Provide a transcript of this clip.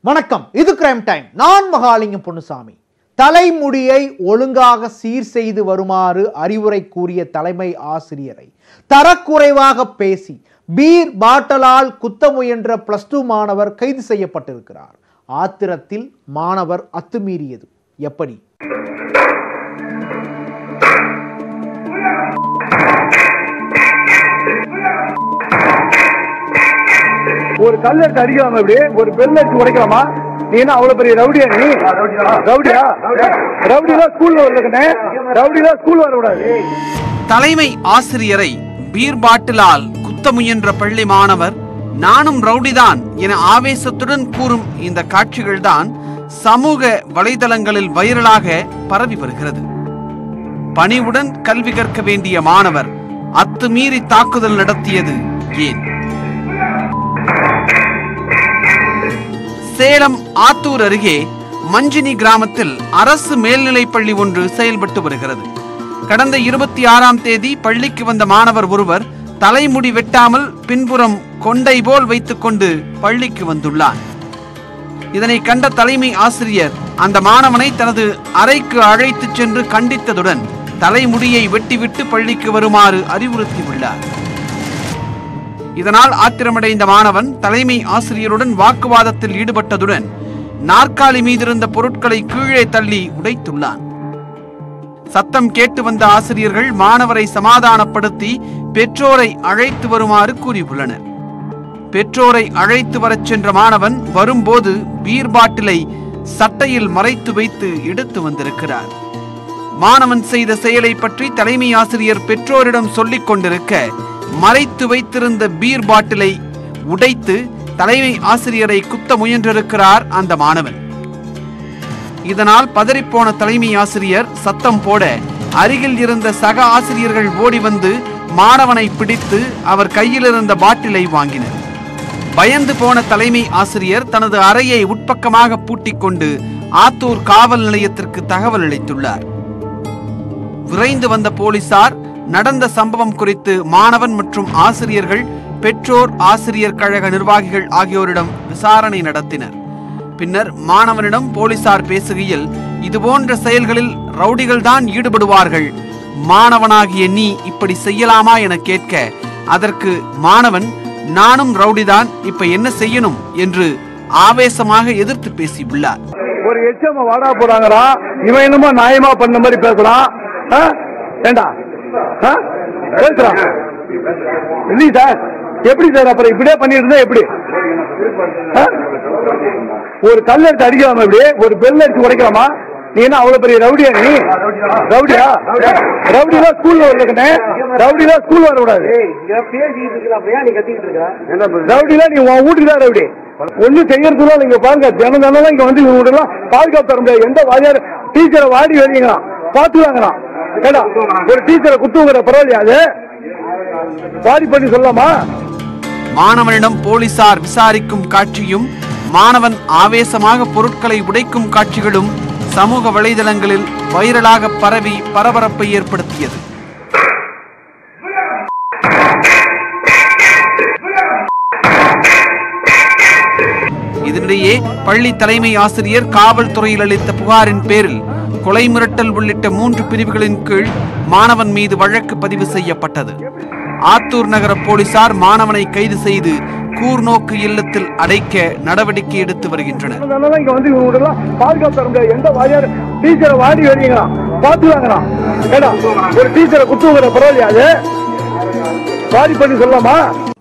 வணக்கம் இது crime time நான் மகாலிங்கம் பொன்னுசாமி தலைமுடியை ஒழுங்காக சீர் செய்து வருமாறு அறிவுரை கூறிய தலைமை ஆசிரியரை தரக்குறைவாக பேசி பீர் பாட்டலால் குத்த முயன்ற பிளஸ் டூ மாணவர் கைது செய்யப்பட்டிருக்கிறார் ஆத்திரத்தில் மாணவர் அத்துமீறியது எப்படி ஒரு கல் எடுத்து அடிக்கலாமா இப்படி ஒரு பெல் எடுத்து உடைக்கலாமா நீ என்ன அவ்வளவு பெரிய ரவுடியா நீ ரவுடியா ரவுடிலாம் ஸ்கூல்ல வரலக்கண்ணே ரவுடிலாம் ஸ்கூல் வரக்கூடாது தலைமை ஆசிரியரை பீர் பாட்டிலால் குத்த முயன்ற பள்ளி மாணவர் நானும் ரவுடிதான் என ஆவேசத்துடன் கூறும் இந்த காட்சிகள்தான் சமூக வலைதளங்களில் வைரலாக பரவி வருகிறது பணிவுடன் கல்வி கற்க வேண்டிய மாணவர் அத்துமீறி தாக்குதல் நடத்தியது ஏன் சேலம் ஆத்தூர் அருகே மஞ்சினி கிராமத்தில் அரசு மேல்நிலைப் பள்ளி ஒன்று செயல்பட்டு வருகிறது கடந்த இருபத்தி ஆறாம் தேதி பள்ளிக்கு வந்த மாணவர் ஒருவர் தலைமுடி வெட்டாமல் பின்புறம் கொண்டை போல் வைத்துக்கொண்டு பள்ளிக்கு வந்துள்ளார் இதனை கண்ட தலைமை ஆசிரியர் அந்த மாணவனை தனது அறைக்கு அழைத்துச் சென்று கண்டித்ததுடன் தலைமுடியை வெட்டிவிட்டு பள்ளிக்கு வருமாறு அறிவுறுத்தியுள்ளார் இதனால் ஆத்திரமடைந்த மாணவன் தலைமை ஆசிரியருடன் வாக்குவாதத்தில் ஈடுபட்டதுடன் நாற்காலி மீதிருந்த பொருட்களை கீழே தள்ளி உடைத்துள்ளான் சத்தம் கேட்டு வந்த ஆசிரியர்கள் மாணவரை சமாதானப்படுத்தி பெற்றோரை அழைத்து வருமாறு கூறியுள்ளனர் பெற்றோரை அழைத்து வரச் சென்ற மாணவன் வரும்போது பீர் பாட்டிலை சட்டையில் மறைத்து வைத்து எடுத்து வந்திருக்கிறார் மாணவன் செய்த செயலை பற்றி தலைமை ஆசிரியர் பெற்றோரிடம் சொல்லிக் கொண்டிருக்க மறைத்து வைத்திருந்த பீர் பாட்டிலை உடைத்து தலைமை ஆசிரியரை குத்த முயன்றிருக்கிறார் அந்த மாணவன் இதனால் பதறிப்போன தலைமை ஆசிரியர் சத்தம் போட அருகில் இருந்த சக ஆசிரியர்கள் ஓடி வந்து மாணவனை பிடித்து அவர் கையில் இருந்த பாட்டிலை வாங்கினர் பயந்து போன தலைமை ஆசிரியர் தனது அறையை உட்பக்கமாக பூட்டிக் கொண்டு ஆத்தூர் காவல் நிலையத்திற்கு தகவல் அளித்துள்ளார் விரைந்து வந்த போலீசார் நடந்த சம்பவம் குறித்து மாணவன் மற்றும் ஆசிரியர்கள் பெற்றோர் ஆசிரியர் கழக நிர்வாகிகள் ஆகியோரிடம் விசாரணை நடத்தினர் பின்னர் மாணவனிடம் போலீசார் பேசுகையில் இதுபோன்ற செயல்களில் ரவுடிகள் தான் ஈடுபடுவார்கள் மாணவனாகிய நீ இப்படி செய்யலாமா என கேட்க அதற்கு மாணவன் நானும் ரவுடிதான் இப்ப என்ன செய்யணும் என்று ஆவேசமாக எதிர்த்து பேசியுள்ளார் ஒரு எச்சம் வாடா போறாங்கடா இவன் என்னமோ நியாயமா பண்ண மாதிரி பேசுறான் ஆ? ஏண்டா ஆ? பேசுறான் இல்லை சார் எப்படி சார் அப்புறம் இப்படியே பண்ணிட்டு இருந்தா எப்படி ஆ? ஒரு கல் எடுத்து அடிக்கலாமா இப்படி ஒரு பெல் எடுத்து உடைக்கலாமா நீ என்ன அவ்வளவு பெரிய ரவுடியா நீ ரவுடியா ரவுடிலாம் ஸ்கூல்ல வரலக்கண்ணே ரவுடிலாம் ஸ்கூல் வரக்கூடாது ரவுடிலாம் நீ உன் வீட்டுக்கு தான் ரவுடி ஒண்ணும் செய்யறதுலாம் நீங்க பாருங்க தினம் தினம் இங்க வந்து இவங்க எல்லாம் பாதுகாப்பு தர முடியாது எந்த வாதியார் டீச்சரை வாடி வெளியங்களாம் பாத்துவாங்களாம் ஏடா ஒரு டீச்சரை குத்துங்கிற பரவாயில்லையா அது வாடி பண்ணி சொல்லலாமா மாணவனிடம் போலீசார் விசாரிக்கும் காட்சியும் மாணவன் ஆவேசமாக பொருட்களை உடைக்கும் காட்சிகளும் சமூக வலைதளங்களில் வைரலாக பரவி பரபரப்பை ஏற்படுத்தியது இதனிடையே பள்ளி தலைமை ஆசிரியர் காவல்துறையில் அளித்த புகாரின் பேரில் கொலை மிரட்டல் உள்ளிட்ட மூன்று பிரிவுகளின் கீழ் மாணவன் மீது வழக்கு பதிவு செய்யப்பட்டது ஆத்தூர் நகர போலீசார் மாணவனை கைது செய்து கூர்நோக்கு இல்லத்தில் அடைக்க நடவடிக்கை எடுத்து வருகின்றனர் தினம் தினம் இங்க வந்து இவங்க எல்லாம் பாதுகாப்பு தர முடியாது எந்த வாதியார் டீச்சரை வாடி வெளியங்களாம் பாத்துவாங்களாம் ஏடா ஒரு டீச்சரை குத்துங்கிற பரவாயில்லையா அது வாடி பண்ணி சொல்லலாமா